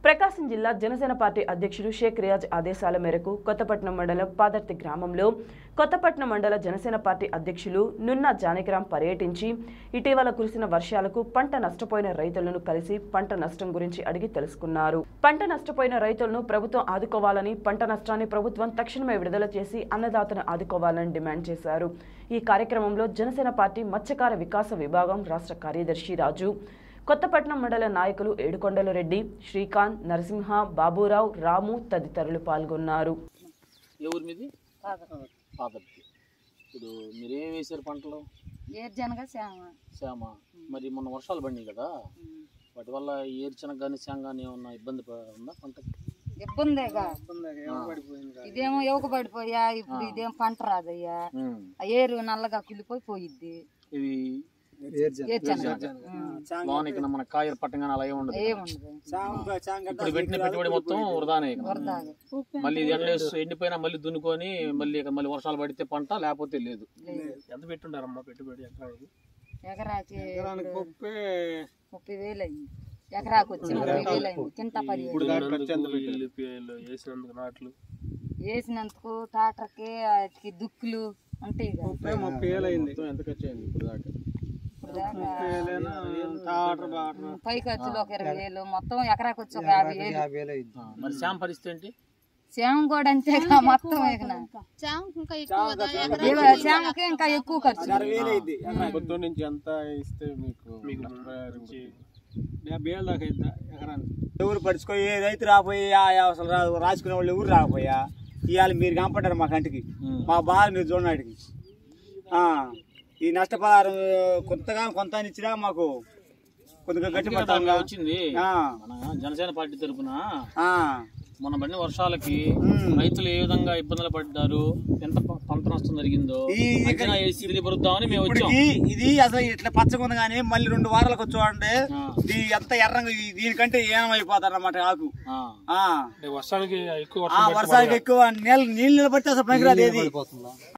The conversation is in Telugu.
ప్రకాశం జిల్లా జనసేన పార్టీ అధ్యక్షుడు షేక్ రియాజ్ ఆదేశాల మేరకు కొత్తపట్నం మండలం పాదర్తి గ్రామంలో కొత్తపట్నం మండల జనసేన పార్టీ అధ్యక్షులు నున్న జానకిరాం పర్యటించి ఇటీవల కురిసిన వర్షాలకు పంట నష్టపోయిన రైతులను కలిసి పంట నష్టం గురించి అడిగి తెలుసుకున్నారు పంట నష్టపోయిన రైతులను ప్రభుత్వం ఆదుకోవాలని పంట నష్టాన్ని ప్రభుత్వం తక్షణమే విడుదల చేసి అన్నదాతను ఆదుకోవాలని డిమాండ్ చేశారు ఈ కార్యక్రమంలో జనసేన పార్టీ మత్స్యకార వికాస విభాగం రాష్ట్ర కార్యదర్శి రాజు కొత్తపట్నం మండల నాయకులు ఏడుకొండల రెడ్డి శ్రీకాంత్ నరసింహ బాబురావు రాము తదితరులు పాల్గొన్నారు ఎవరి మీది పాతర్తి ఇప్పుడు మీరు ఏం వేసారు పంటలు ఏర్జనగా శ్యామ శ్యామ మరి మొన్న వర్షాలు పడినాయి కదా వాటి వల్ల ఏరుచనగ కానీ శ్యామ కానీ ఏమన్నా ఇబ్బంది ప- ఉందా పంటకి ఇబ్బందేగా ఇదేమో యువక పడిపోయా ఇప్పుడు ఇదేం పంట రాదయ్యా ఉమ్. ఆ ఏరు నల్లగా కులిపోయి పోయిద్ది ఇవి ఏర్జనగా లోన్ ఇక్కడ మన కాయలు పట్టంగానే అలా ఏమి ఉండదు ఏముండదు ఇప్పుడు పెట్టిన పెట్టుబడి మొత్తం వృధానే ఇక. వరదాగా మళ్ళీ ఇది ఎండ ఎండిపోయినా మళ్ళీ దున్నుకొని మళ్ళీ ఇక మళ్ళీ వర్షాలు పడితే పంట లేకపోతే లేదు ఎంత పెట్టుండారమ్మా పెట్టుబడి ఎకరానికి ఎకరాకి ఇప్పుడు ముప్పై వేలు అయింది ఎకరాకి వచ్చి ముప్పై వేలు అయింది కింట పది వేసినందుకు నాట్లు వేసినందుకు టాటర్కి వాటికి దుక్కులు ఉంటాయి కదా మొత్తం ఎంత ఖర్చు అయింది ఇప్పుడు దాకా ఇప్పుడు దాకా ఉమ్, పై ఖర్చులు ఒక ఇరవై వేలు మొత్తం ఎకరాకి వచ్చి ఒక యాభై వేలు ఆ, మరి శ్యామ పరిస్థితి ఏంటి శ్యామ కూడా అంతేగా మొత్తం ఎకనా ఇవ- శ్యామకి ఇంకా ఎక్కువ ఖర్చు పొద్దు నుంచి ఎంత ఇస్తే మీకు మీకు డెబ్బై ఏళ్ళ దాకా అయిద్దా ఎకరానికి ఎవరు పడుచుకోయి ఏ రైతు రాపోయి ఆ అసలు రా- రాసుకునే వాళ్ళు ఎవరు రాకపోయా ఇవాళ మీరు కనపడ్డారు మా కంటికి మా బాధ మీరు చూడనాటికి ఆ, ఈ నష్టపరిహారం కొత్తగా కొంత అని ఇచ్చినా మాకు కొద్దిగా గట్టి పడతాంగా. వచ్చింది ఆ మన జనసేన పార్టీ తరఫున ఆ, మన పడిన వర్షాలకి ఉమ్. రైతులు ఏ విధంగా ఇబ్బందులు పడ్డారు ఎంత ప- పంట నష్టం జరిగిందో ఈ- అంచనా వేసి తెలియపరుద్దామని మేము వచ్చాం ఇప్పటికి ఇది అసలు ఇట్లా పచ్చగా ఉంది కానీ మళ్ళీ రెండు వారాలకు వచ్చామంటే ఆ. ఇది ఎంత ఎర్రంగా ఇది- దీనికంటే ఏమైపోతారు అన్నమాట ఆకు ఆ. ఆ వర్షానికి ఎక్కువ ఆ వర్షానికి ఎక్కువ నీళ్ళు నీళ్ళు నిలబడితే అసలు పనికిరాదు ఏది